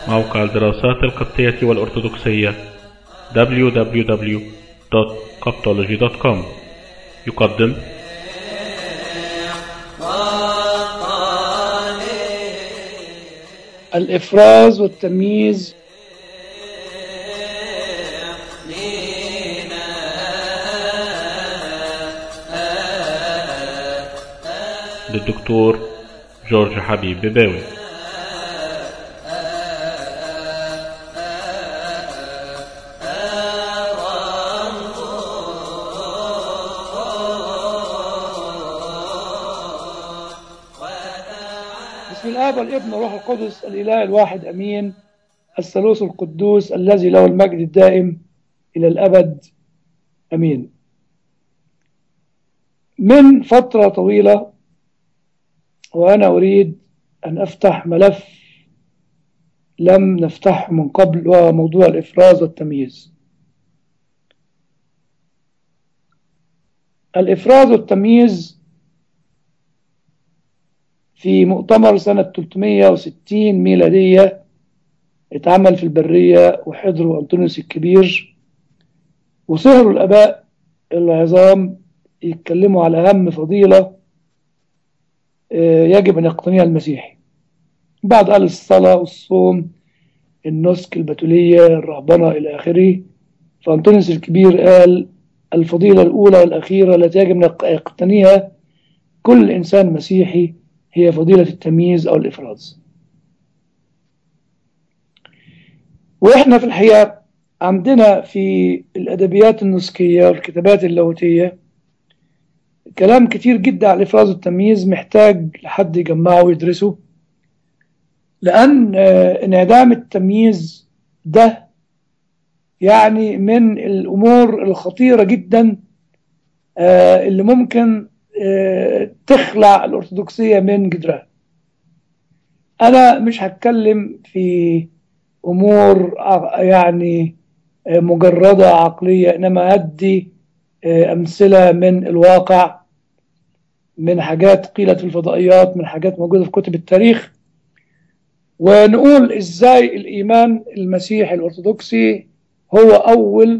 موقع الدراسات القبطية والأرثوذكسية www.coptology.com يقدم الإفراز والتمييز للدكتور جورج حبيب بباوي بسم الآب والابن والروح القدس الإله الواحد أمين الثالوث القدوس الذي له المجد الدائم إلى الأبد أمين من فترة طويلة وأنا أريد أن أفتح ملف لم نفتحه من قبل وهو موضوع الإفراز والتمييز الإفراز والتمييز في مؤتمر سنة 360 ميلادية اتعمل في البرية وحضروا أنطونيوس الكبير وسهروا الآباء العظام يتكلموا على أهم فضيلة يجب أن يقتنيها المسيحي بعد قال الصلاة والصوم النسك البتولية الرهبنة إلى آخره فأنطونيوس الكبير قال الفضيلة الأولى والأخيرة التي يجب أن يقتنيها كل إنسان مسيحي هي فضيلة التمييز أو الإفراز وإحنا في الحقيقة عندنا في الأدبيات النسكية والكتابات اللاهوتية كلام كتير جدا على الإفراز والتمييز محتاج لحد يجمعه ويدرسه لأن انعدام التمييز ده يعني من الأمور الخطيرة جدا اللي ممكن تخلع الأرثوذكسية من جدرها أنا مش هتكلم في أمور يعني مجردة عقلية إنما أدي أمثلة من الواقع من حاجات قيلت في الفضائيات من حاجات موجودة في كتب التاريخ ونقول إزاي الإيمان المسيحي الأرثوذكسي هو أول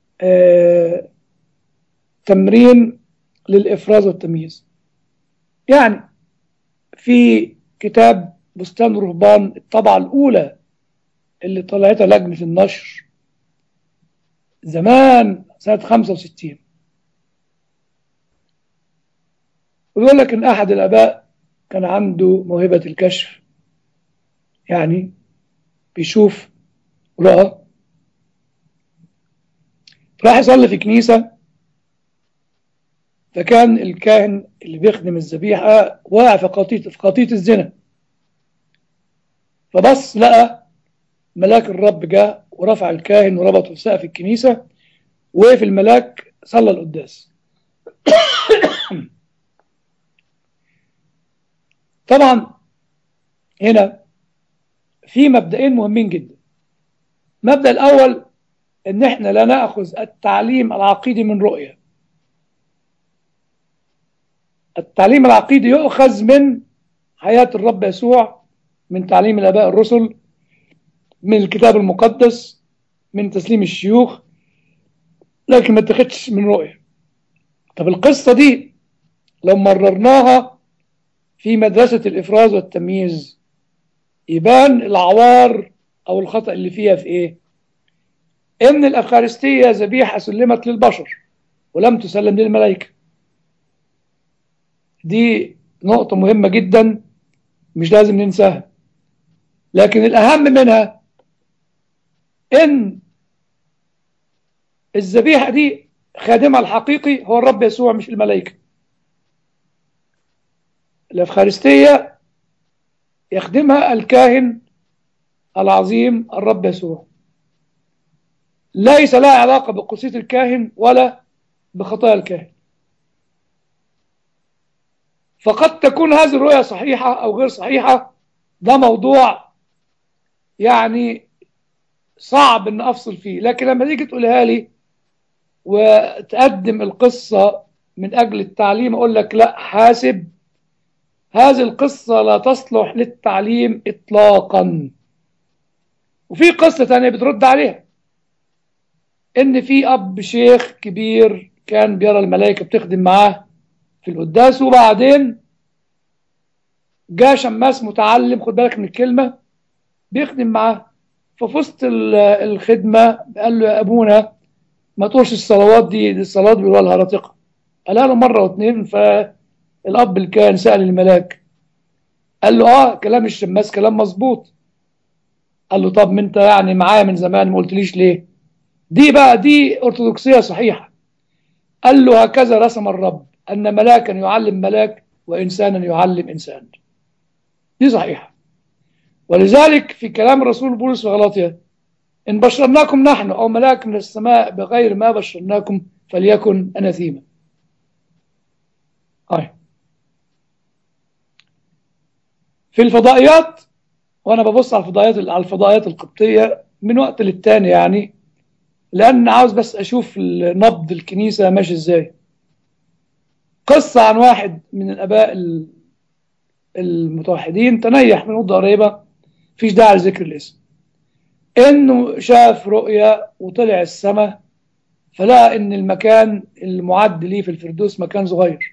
تمرين للإفراز والتمييز يعني في كتاب بستان رهبان الطبعة الأولى اللي طلعتها لجنة النشر زمان سنة 65 ويقول لك إن أحد الآباء كان عنده موهبة الكشف يعني بيشوف رأى راح يصلي في كنيسة فكان الكاهن اللي بيخدم الذبيحة واقع في قطية في قطية الزنا فبص لقى ملاك الرب جاء ورفع الكاهن وربطه في سقف الكنيسة وقف الملاك صلى القداس طبعا هنا في مبدئين مهمين جدا المبدأ الأول إن إحنا لا نأخذ التعليم العقيدي من رؤية التعليم العقيدي يؤخذ من حياة الرب يسوع من تعليم الآباء الرسل من الكتاب المقدس من تسليم الشيوخ لكن ما اتخذش من رؤية طب القصة دي لو مررناها في مدرسة الإفراز والتمييز يبان العوار أو الخطأ اللي فيها في إيه إن الأفخارستية ذبيحة سلمت للبشر ولم تسلم للملائكة دي نقطة مهمة جدا مش لازم ننساها لكن الأهم منها إن الذبيحة دي خادمها الحقيقي هو الرب يسوع مش الملائكة الأفخارستية يخدمها الكاهن العظيم الرب يسوع ليس لها علاقة بقصية الكاهن ولا بخطايا الكاهن فقد تكون هذه الرؤية صحيحة أو غير صحيحة ده موضوع يعني صعب ان افصل فيه لكن لما تيجي تقولها لي وتقدم القصة من اجل التعليم اقول لك لا حاسب هذه القصة لا تصلح للتعليم اطلاقا وفي قصة تانية بترد عليها ان في اب شيخ كبير كان بيرى الملائكة بتخدم معاه في القداس وبعدين جاء شماس متعلم خد بالك من الكلمة بيخدم معاه ففي وسط ال- الخدمة قال له يا أبونا ما تقولش الصلوات دي دي الصلوات بيقولوها الهرطقة قالها له مرة واثنين فالأب اللي كان سأل الملاك قال له اه كلام الشماس كلام مظبوط قال له طب ما انت يعني معايا من زمان ما قلتليش ليه دي بقى دي أرثوذكسية صحيحة قال له هكذا رسم الرب أن ملاكا يعلم ملاك وإنسانا يعلم إنسان دي صحيحة ولذلك في كلام الرسول بولس في غلاطيا إن بشرناكم نحن أو ملاك من السماء بغير ما بشرناكم فليكن أناثيما هاي في الفضائيات وأنا ببص على الفضائيات على الفضائيات القبطية من وقت للتاني يعني لأن عاوز بس أشوف نبض الكنيسة ماشي إزاي قصة عن واحد من الآباء ال- المتوحدين تنيح من مدة قريبة فيش داعي لذكر الاسم إنه شاف رؤية وطلع السماء فلقى إن المكان المعد ليه في الفردوس مكان صغير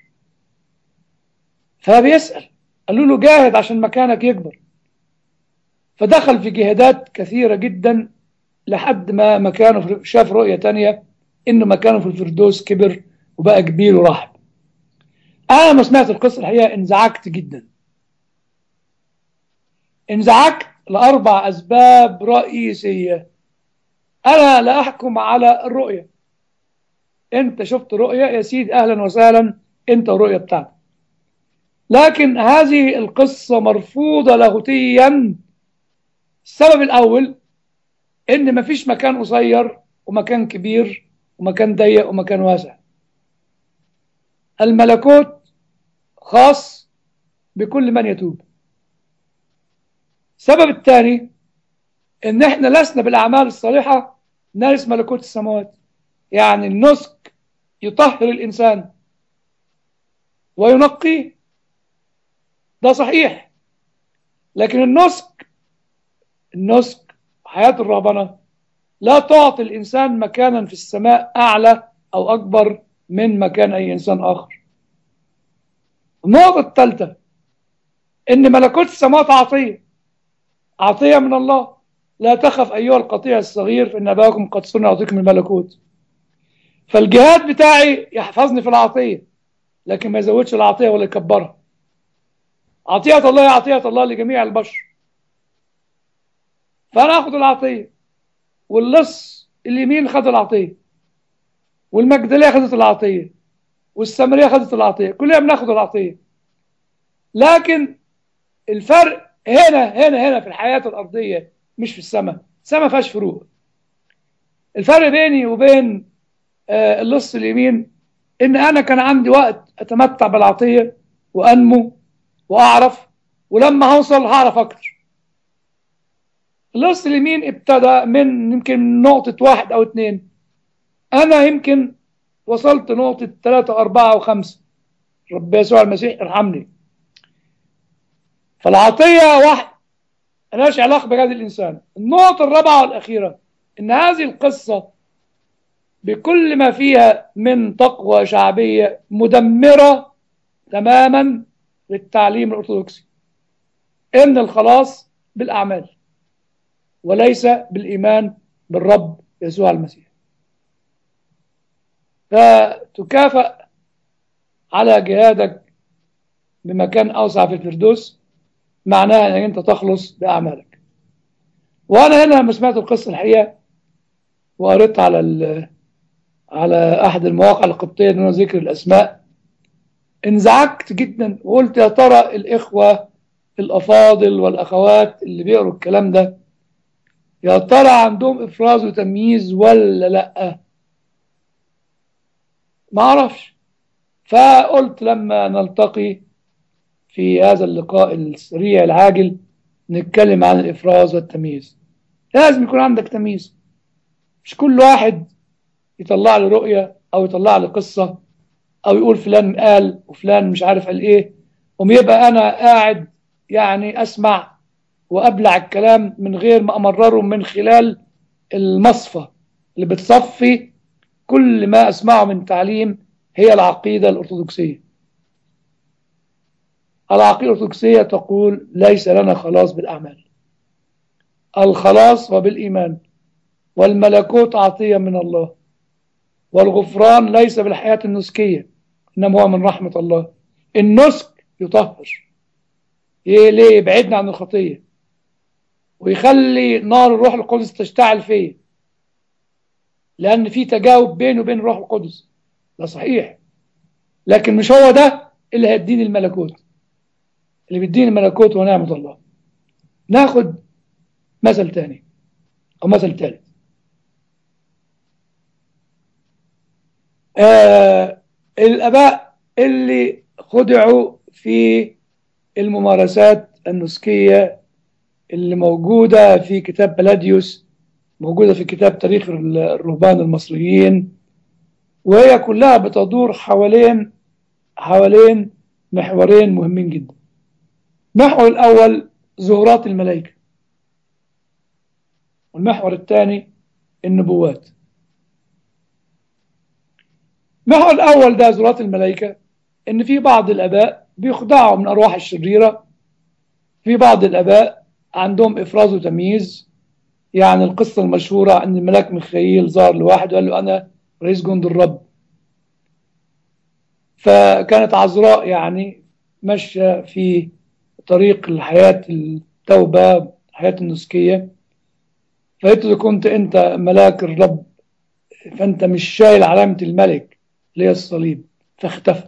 فبيسأل قالوا له جاهد عشان مكانك يكبر فدخل في جهادات كثيرة جدا لحد ما مكانه في شاف رؤية تانية إنه مكانه في الفردوس كبر وبقى كبير ورحب أنا ما سمعت القصة الحقيقة انزعجت جدا انزعجت لأربع أسباب رئيسية أنا لا أحكم على الرؤية أنت شفت رؤية يا سيدي أهلا وسهلا أنت الرؤية بتاعتك لكن هذه القصة مرفوضة لاهوتيا السبب الأول إن مفيش مكان قصير ومكان كبير ومكان ضيق ومكان واسع الملكوت خاص بكل من يتوب السبب الثاني ان احنا لسنا بالاعمال الصالحه نرث ملكوت السماوات يعني النسك يطهر الانسان وينقيه ده صحيح لكن النسك النسك حياه الرهبنه لا تعطي الانسان مكانا في السماء اعلى او اكبر من مكان اي انسان اخر النقطه الثالثه ان ملكوت السماوات عطيه عطيه من الله لا تخف ايها القطيع الصغير فان اباكم قد صنع يعطيكم الملكوت فالجهاد بتاعي يحفظني في العطيه لكن ما يزودش العطيه ولا يكبرها عطيه الله هي عطيه الله لجميع البشر فانا اخذ العطيه واللص اليمين خد العطيه والمجدليه خدت العطيه والسامريه خدت العطيه كلنا بناخد العطيه لكن الفرق هنا هنا هنا في الحياه الارضيه مش في السماء السماء ما فيهاش فروق الفرق بيني وبين آه اللص اليمين ان انا كان عندي وقت اتمتع بالعطيه وانمو واعرف ولما هوصل هعرف اكتر اللص اليمين ابتدى من يمكن نقطة واحد أو اتنين أنا يمكن وصلت نقطة ثلاثة أربعة وخمسة رب يسوع المسيح ارحمني فالعطية واحد ملهاش علاقة بجهاد الإنسان النقطة الرابعة والأخيرة إن هذه القصة بكل ما فيها من تقوى شعبية مدمرة تماما للتعليم الأرثوذكسي إن الخلاص بالأعمال وليس بالإيمان بالرب يسوع المسيح فتكافأ على جهادك بمكان أوسع في الفردوس معناها أنك أنت تخلص بأعمالك وأنا هنا لما سمعت القصة الحقيقة وقريت على على أحد المواقع القبطية دون ذكر الأسماء انزعجت جدا وقلت يا ترى الإخوة الأفاضل والأخوات اللي بيقروا الكلام ده يا ترى عندهم افراز وتمييز ولا لا ما اعرفش فقلت لما نلتقي في هذا اللقاء السريع العاجل نتكلم عن الافراز والتمييز لازم يكون عندك تمييز مش كل واحد يطلع لي رؤية او يطلع لي قصة او يقول فلان قال وفلان مش عارف قال ايه ويبقى انا قاعد يعني اسمع وأبلع الكلام من غير ما أمرره من خلال المصفى اللي بتصفي كل ما أسمعه من تعليم هي العقيدة الأرثوذكسية العقيدة الأرثوذكسية تقول ليس لنا خلاص بالأعمال الخلاص وبالإيمان والملكوت عطية من الله والغفران ليس بالحياة النسكية إنما هو من رحمة الله النسك يطهر إيه ليه يبعدنا عن الخطية ويخلي نار الروح القدس تشتعل فيه لأن في تجاوب بينه وبين الروح القدس ده صحيح لكن مش هو ده اللي هيديني الملكوت اللي بيديني الملكوت ونعمة الله ناخد مثل تاني أو مثل تالت آه الآباء اللي خدعوا في الممارسات النسكية اللي موجودة في كتاب بلاديوس موجودة في كتاب تاريخ الرهبان المصريين وهي كلها بتدور حوالين حوالين محورين مهمين جدا المحور الأول ظهورات الملائكة والمحور الثاني النبوات المحور الأول ده ظهورات الملائكة إن في بعض الآباء بيخدعوا من أرواح الشريرة في بعض الآباء عندهم إفراز وتمييز يعني القصة المشهورة أن الملاك ميخائيل ظهر لواحد وقال له أنا رئيس جند الرب فكانت عذراء يعني ماشية في طريق الحياة التوبة الحياة النسكية فقلت له كنت أنت ملاك الرب فأنت مش شايل علامة الملك اللي هي الصليب فاختفى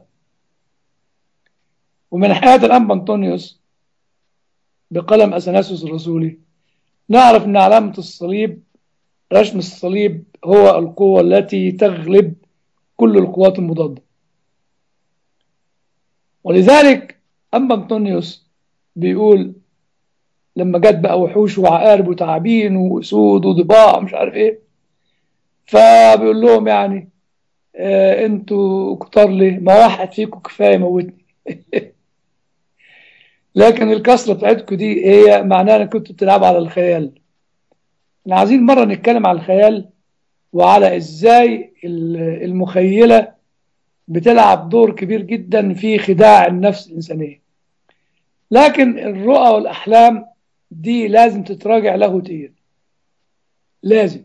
ومن حياة الأنبا أنطونيوس بقلم أثناسيوس الرسولي نعرف أن علامة الصليب رسم الصليب هو القوة التي تغلب كل القوات المضادة ولذلك أما أنطونيوس بيقول لما جت بقى وحوش وعقارب وتعابين وأسود وضباع مش عارف إيه فبيقول لهم يعني آه انتوا كتار ليه ما واحد فيكم كفاية موتني لكن الكسرة بتاعتكم دي هي معناها ان كنتوا بتلعبوا على الخيال احنا عايزين مرة نتكلم على الخيال وعلى ازاي المخيلة بتلعب دور كبير جدا في خداع النفس الإنسانية لكن الرؤى والأحلام دي لازم تتراجع لاهوتيا لازم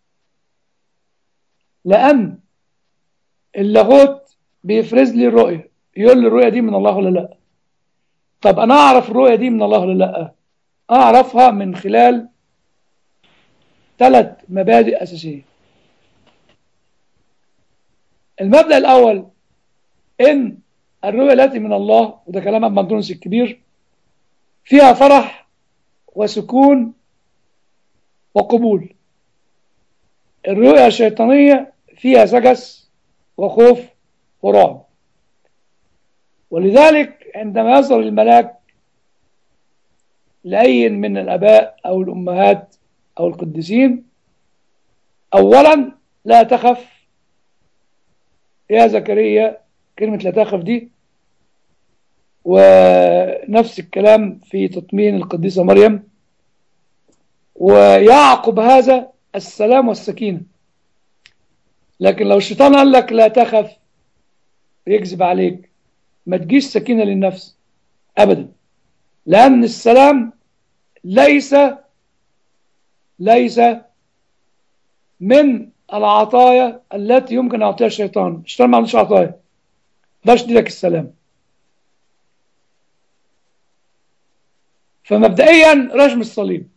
لأن اللاهوت بيفرز لي الرؤية يقول لي الرؤية دي من الله ولا لا طب أنا أعرف الرؤية دي من الله ولا لا أعرفها من خلال ثلاث مبادئ أساسية المبدأ الأول إن الرؤية التي من الله وده كلام ابن أنطونيوس الكبير فيها فرح وسكون وقبول الرؤية الشيطانية فيها سجس وخوف ورعب ولذلك عندما يظهر الملاك لأي من الآباء أو الأمهات أو القديسين أولا لا تخف يا زكريا كلمة لا تخف دي ونفس الكلام في تطمين القديسة مريم ويعقب هذا السلام والسكينة لكن لو الشيطان قال لك لا تخف يكذب عليك ما تجيش سكينة للنفس أبدا لأن السلام ليس ليس من العطايا التي يمكن أعطيها الشيطان الشيطان ما عندوش عطايا ده لك السلام فمبدئيا رجم الصليب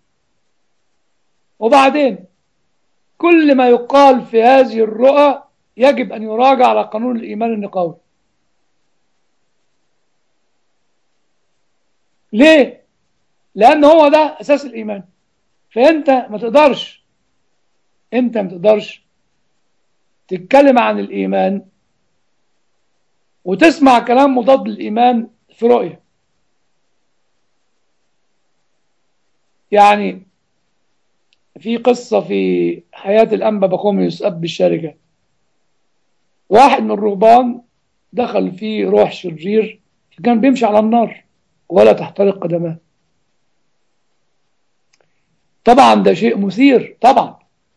وبعدين كل ما يقال في هذه الرؤى يجب أن يراجع على قانون الإيمان النقاوي ليه؟ لأن هو ده أساس الإيمان فأنت ما تقدرش أنت ما تقدرش تتكلم عن الإيمان وتسمع كلام مضاد للإيمان في رؤية يعني في قصة في حياة الأنبا بخوميوس أب الشركة واحد من الرهبان دخل فيه روح شرير فكان بيمشي على النار ولا تحترق قدماه طبعا ده شيء مثير طبعا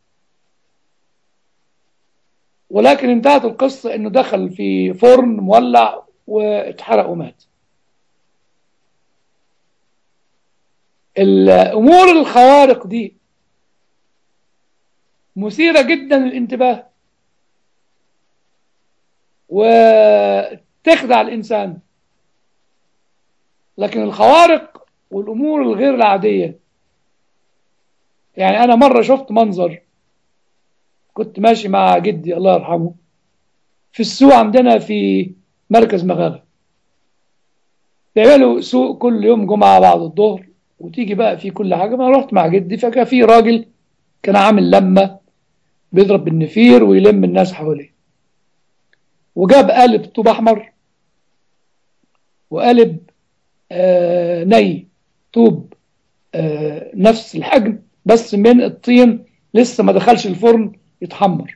ولكن انتهت القصة انه دخل في فرن مولع واتحرق ومات الامور الخوارق دي مثيرة جدا للانتباه وتخدع الانسان لكن الخوارق والامور الغير العادية يعني انا مرة شفت منظر كنت ماشي مع جدي الله يرحمه في السوق عندنا في مركز مغاغة بيعملوا سوق كل يوم جمعة بعد الظهر وتيجي بقى في كل حاجة ما رحت مع جدي فكان في راجل كان عامل لمة بيضرب بالنفير ويلم الناس حواليه وجاب قالب طوب أحمر وقالب آه ني طوب آه نفس الحجم بس من الطين لسه ما دخلش الفرن يتحمر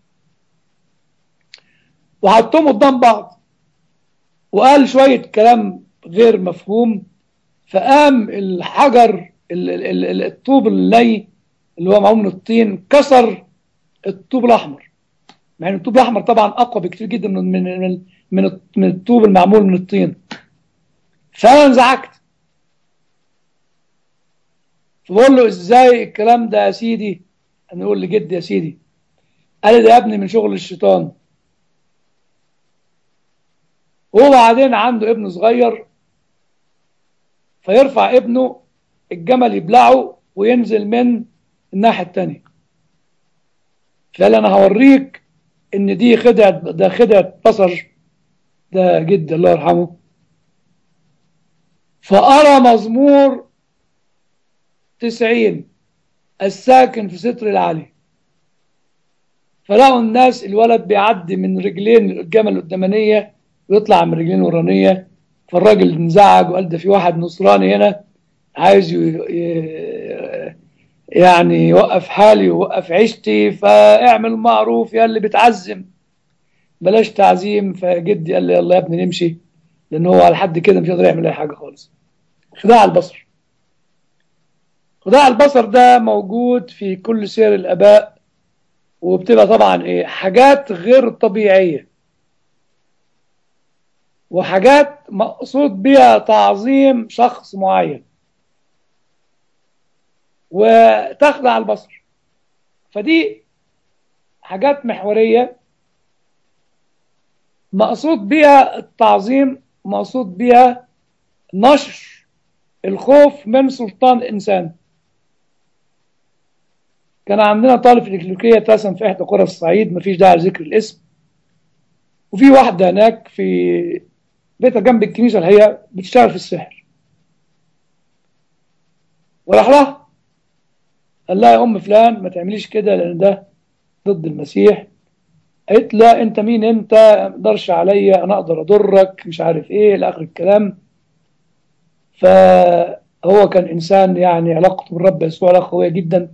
وحطهم قدام بعض وقال شوية كلام غير مفهوم فقام الحجر الطوب الني اللي هو معمول من الطين كسر الطوب الاحمر مع ان الطوب الاحمر طبعا اقوى بكتير جدا من من من من الطوب المعمول من الطين فانا انزعجت فبقول له ازاي الكلام ده يا سيدي انا اقول لجدي يا سيدي قال لي ده يا ابني من شغل الشيطان وبعدين عنده ابن صغير فيرفع ابنه الجمل يبلعه وينزل من الناحية التانية فقال انا هوريك ان دي خدعة ده خدعة بصر ده جد الله يرحمه فأرى مزمور تسعين الساكن في ستر العالي فلقوا الناس الولد بيعدي من رجلين الجمل القدامانية ويطلع من رجلين الورانية فالراجل انزعج وقال ده في واحد نصراني هنا عايز يعني يوقف حالي ويوقف عيشتي فاعمل معروف يا اللي بتعزم بلاش تعزيم فجدي قال لي يلا يا ابني نمشي لان هو على حد كده مش قادر يعمل اي حاجه خالص خداع البصر خداع البصر ده موجود في كل سير الاباء وبتبقى طبعا ايه حاجات غير طبيعيه وحاجات مقصود بها تعظيم شخص معين وتخدع البصر فدي حاجات محورية مقصود بها التعظيم مقصود بها نشر الخوف من سلطان الإنسان كان عندنا طالب في الإكليكية اترسم في إحدى قرى الصعيد مفيش داعي لذكر الاسم وفي واحدة هناك في بيتها جنب الكنيسة اللي هي بتشتغل في السحر وراح لها قال لها يا ام فلان ما تعمليش كده لان ده ضد المسيح قالت لا انت مين انت ما تقدرش عليا انا اقدر اضرك مش عارف ايه لاخر الكلام فهو كان انسان يعني علاقته بالرب يسوع علاقه قويه جدا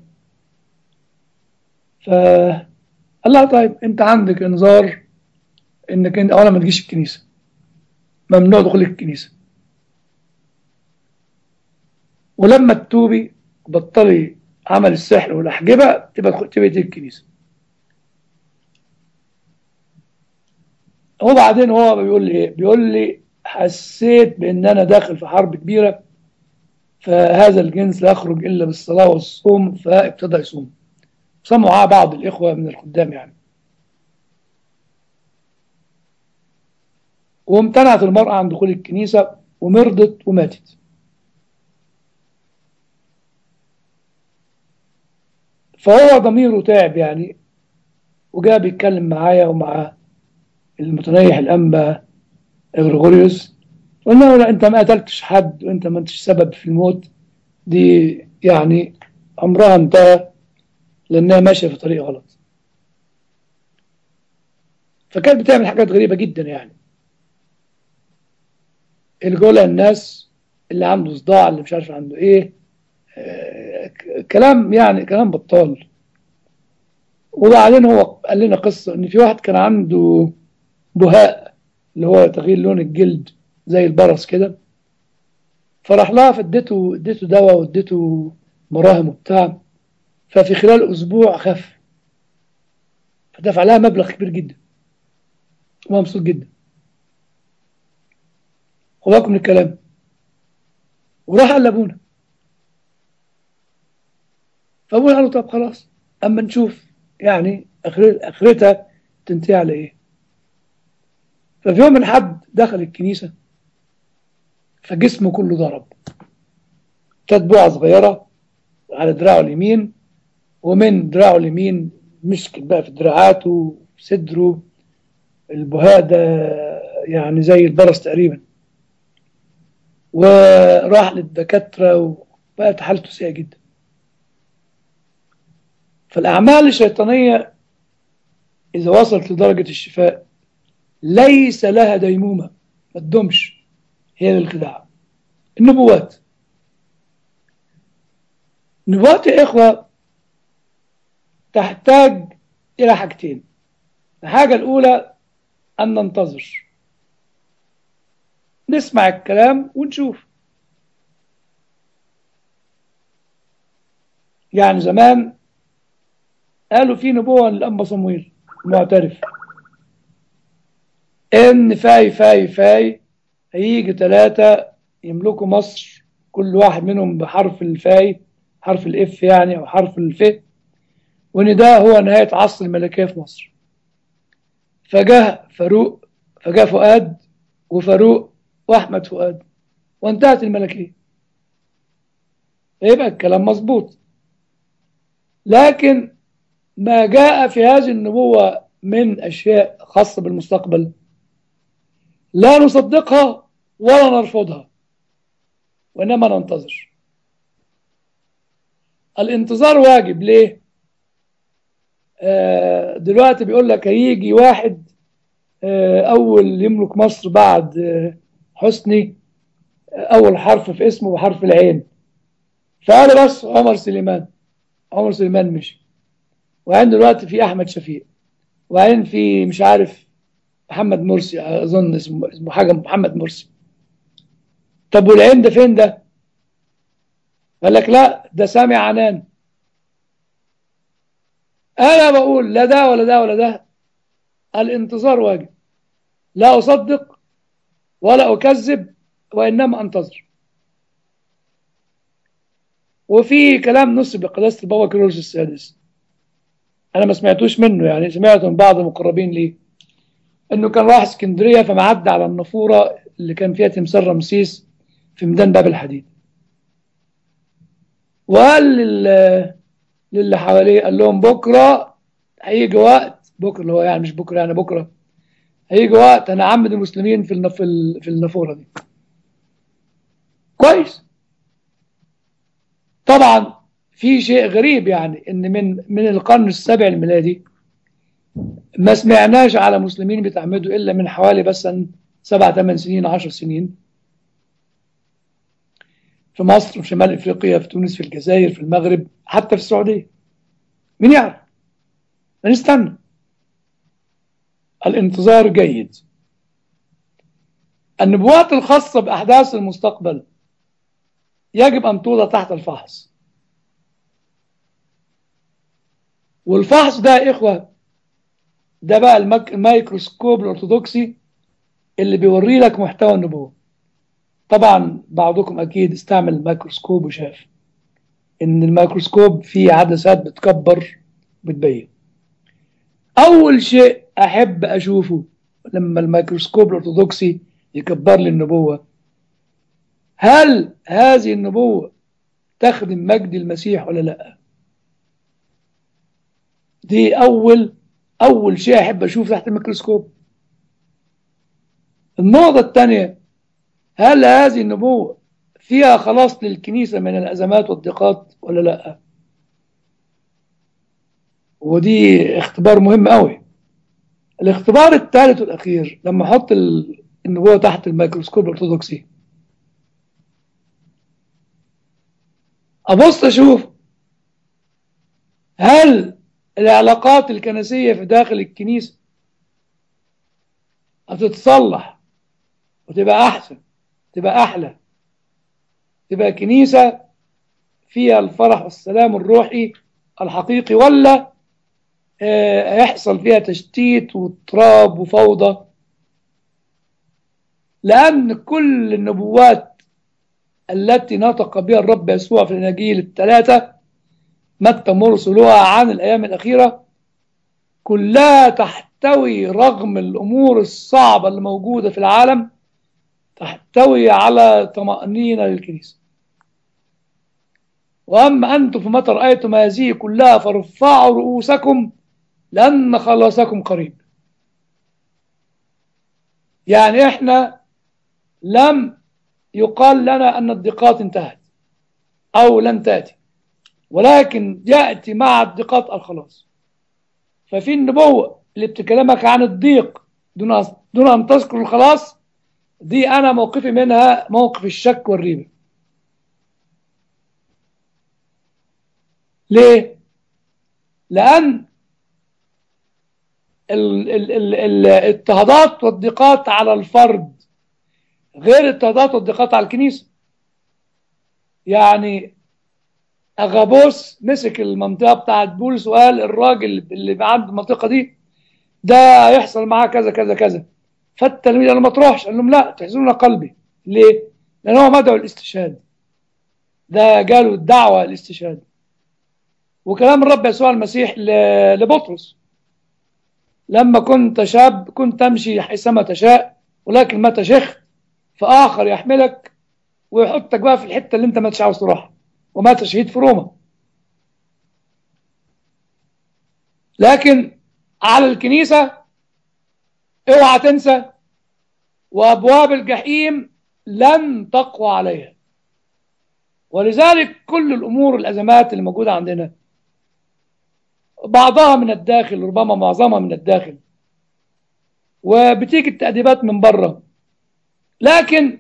ف قال لها طيب انت عندك انذار انك انت اولا ما تجيش الكنيسه ممنوع دخول الكنيسه ولما تتوبي بطلي عمل السحر والأحجبة تبقى تبقى الكنيسة وبعدين هو بيقول لي ايه بيقول لي حسيت بان انا داخل في حرب كبيرة فهذا الجنس لا يخرج الا بالصلاة والصوم فابتدى يصوم صاموا معاه بعض الاخوة من الخدام يعني وامتنعت المرأة عن دخول الكنيسة ومرضت وماتت فهو ضميره تعب يعني وجاء بيتكلم معايا ومع المتنيح الأنبا غريغوريوس قلنا له لا انت ما قتلتش حد وانت ما انتش سبب في الموت دي يعني امرها انتهى لانها ماشيه في طريق غلط فكانت بتعمل حاجات غريبه جدا يعني اللي جولها الناس اللي عنده صداع اللي مش عارف عنده ايه آه كلام يعني كلام بطال وبعدين هو قال لنا قصه ان في واحد كان عنده بهاء اللي هو تغيير لون الجلد زي البرص كده فراح لها فاديته اديته دواء واديته مراهم وبتاع ففي خلال أسبوع خف فدفع لها مبلغ كبير جدا ومبسوط جدا خد بالكم من الكلام وراح قال لابونا فابونا قال له طب خلاص اما نشوف يعني اخرتها تنتهي على ايه ففي يوم من حد دخل الكنيسه فجسمه كله ضرب تتبوعه صغيره على دراعه اليمين ومن دراعه اليمين مشكل بقى في دراعاته صدره البهاده يعني زي البرص تقريبا وراح للدكاتره وبقت حالته سيئه جدا فالأعمال الشيطانية إذا وصلت لدرجة الشفاء ليس لها ديمومة ما تدومش هي للخداع النبوات النبوات يا إخوة تحتاج إلى حاجتين الحاجة الأولى أن ننتظر نسمع الكلام ونشوف يعني زمان قالوا في نبوة للأنبا صمويل معترف إن فاي فاي فاي هيجي ثلاثة يملكوا مصر كل واحد منهم بحرف الفاي حرف الاف يعني أو حرف الف وإن ده هو نهاية عصر الملكية في مصر فجاء فاروق فجاء فؤاد وفاروق وأحمد فؤاد وانتهت الملكية يبقى الكلام مظبوط لكن ما جاء في هذه النبوة من أشياء خاصة بالمستقبل لا نصدقها ولا نرفضها وإنما ننتظر الانتظار واجب ليه آه دلوقتي بيقول لك هيجي واحد آه أول يملك مصر بعد آه حسني أول حرف في اسمه بحرف العين فقال بس عمر سليمان عمر سليمان مشي وبعدين دلوقتي في احمد شفيق وبعدين في مش عارف محمد مرسي اظن اسمه اسمه حاجه محمد مرسي طب والعين ده فين ده؟ قال لك لا ده سامي عنان انا بقول لا ده ولا ده ولا ده الانتظار واجب لا اصدق ولا اكذب وانما انتظر وفي كلام نص بقداسه البابا كيرلس السادس انا ما سمعتوش منه يعني سمعته من بعض المقربين ليه انه كان راح اسكندريه فمعدى على النافوره اللي كان فيها تمثال رمسيس في ميدان باب الحديد وقال لل... للي حواليه قال لهم بكره هيجي وقت بكره اللي هو يعني مش بكره يعني بكره هيجي وقت انا اعمد المسلمين في النف... في النافوره دي كويس طبعا في شيء غريب يعني ان من من القرن السابع الميلادي ما سمعناش على مسلمين بيتعمدوا الا من حوالي بس سبع ثمان سنين عشر سنين في مصر في شمال افريقيا في تونس في الجزائر في المغرب حتى في السعوديه مين يعرف نستنى الانتظار جيد النبوات الخاصه باحداث المستقبل يجب ان توضع تحت الفحص والفحص ده يا إخوة ده بقى المك... الميكروسكوب الأرثوذكسي اللي بيوري لك محتوى النبوة طبعا بعضكم أكيد استعمل الميكروسكوب وشاف إن الميكروسكوب فيه عدسات بتكبر بتبين أول شيء أحب أشوفه لما الميكروسكوب الأرثوذكسي يكبر لي النبوة هل هذه النبوة تخدم مجد المسيح ولا لأ دي أول أول شيء أحب أشوف تحت الميكروسكوب النقطة الثانية هل هذه النبوة فيها خلاص للكنيسة من الأزمات والضيقات ولا لا ودي اختبار مهم قوي الاختبار الثالث والأخير لما أحط النبوة تحت الميكروسكوب الأرثوذكسي أبص أشوف هل العلاقات الكنسية في داخل الكنيسة هتتصلح وتبقى أحسن تبقى أحلى تبقى كنيسة فيها الفرح والسلام الروحي الحقيقي ولا آه، هيحصل فيها تشتيت واضطراب وفوضى لأن كل النبوات التي نطق بها الرب يسوع في الأناجيل الثلاثة متى مرقس ولوقا عن الأيام الأخيرة كلها تحتوي رغم الأمور الصعبة اللي موجودة في العالم تحتوي على طمأنينة للكنيسة وأما أنتم فمتى رأيتم هذه كلها فارفعوا رؤوسكم لأن خلاصكم قريب يعني إحنا لم يقال لنا أن الضيقات انتهت أو لن تأتي ولكن يأتي مع الضيقات الخلاص ففي النبوة اللي بتكلمك عن الضيق دون دون أن تذكر الخلاص دي أنا موقفي منها موقف الشك والريبة ليه؟ لأن ال- ال- ال- ال- الاضطهادات والضيقات على الفرد غير الاضطهادات والضيقات على الكنيسة يعني أغابوس مسك المنطقة بتاعت بولس وقال الراجل اللي عنده المنطقة دي ده هيحصل معاه كذا كذا كذا فالتلميذ قال له ما تروحش قال لهم لا تحزنون قلبي ليه؟ لأن هو مدعو الاستشهاد ده جاله الدعوة الاستشهاد وكلام الرب يسوع المسيح ل- لبطرس لما كنت شاب كنت تمشي حيثما تشاء ولكن متى شخت فآخر يحملك ويحطك بقى في الحتة اللي انت ما عاوز تروحها ومات شهيد في روما لكن على الكنيسة اوعى تنسى وابواب الجحيم لن تقوى عليها ولذلك كل الامور الازمات اللي موجوده عندنا بعضها من الداخل ربما معظمها من الداخل وبتيجي التأديبات من بره لكن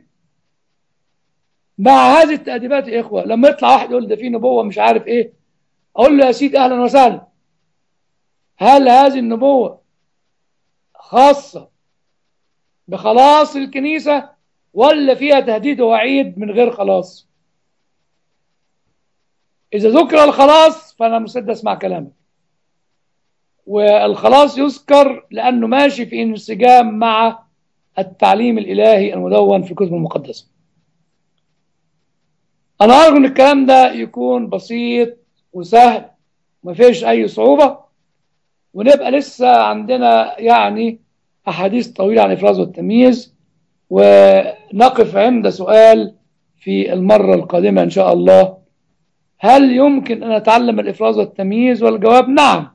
مع هذه التأديبات يا إخوة لما يطلع واحد يقول ده في نبوة مش عارف إيه أقول له يا سيدي أهلا وسهلا هل هذه النبوة خاصة بخلاص الكنيسة ولا فيها تهديد ووعيد من غير خلاص إذا ذكر الخلاص فأنا مستعد أسمع كلامك والخلاص يذكر لأنه ماشي في انسجام مع التعليم الإلهي المدون في الكتب المقدسة أنا أرجو أن الكلام ده يكون بسيط وسهل ما فيش أي صعوبة ونبقى لسه عندنا يعني أحاديث طويلة عن الإفراز والتمييز ونقف عند سؤال في المرة القادمة إن شاء الله هل يمكن أن أتعلم الإفراز والتمييز والجواب نعم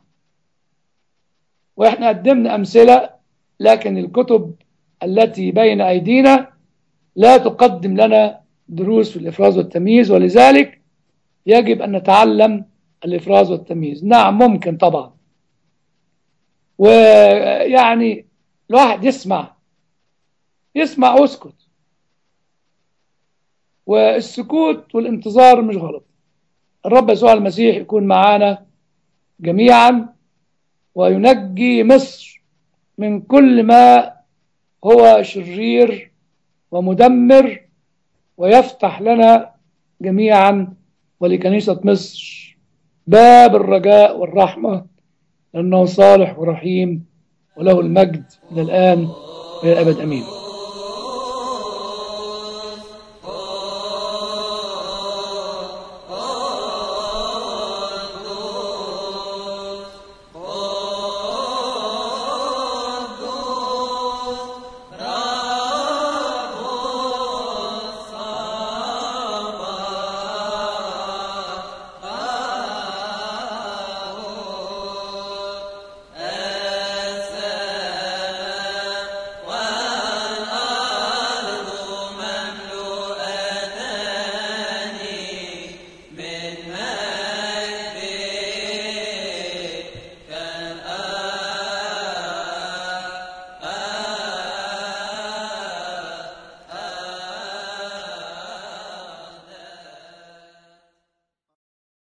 وإحنا قدمنا أمثلة لكن الكتب التي بين أيدينا لا تقدم لنا دروس في الإفراز والتمييز ولذلك يجب أن نتعلم الإفراز والتمييز نعم ممكن طبعا ويعني الواحد يسمع يسمع واسكت والسكوت والانتظار مش غلط الرب يسوع المسيح يكون معانا جميعا وينجي مصر من كل ما هو شرير ومدمر ويفتح لنا جميعا ولكنيسة مصر باب الرجاء والرحمة لأنه صالح ورحيم وله المجد من الآن إلى الأبد أمين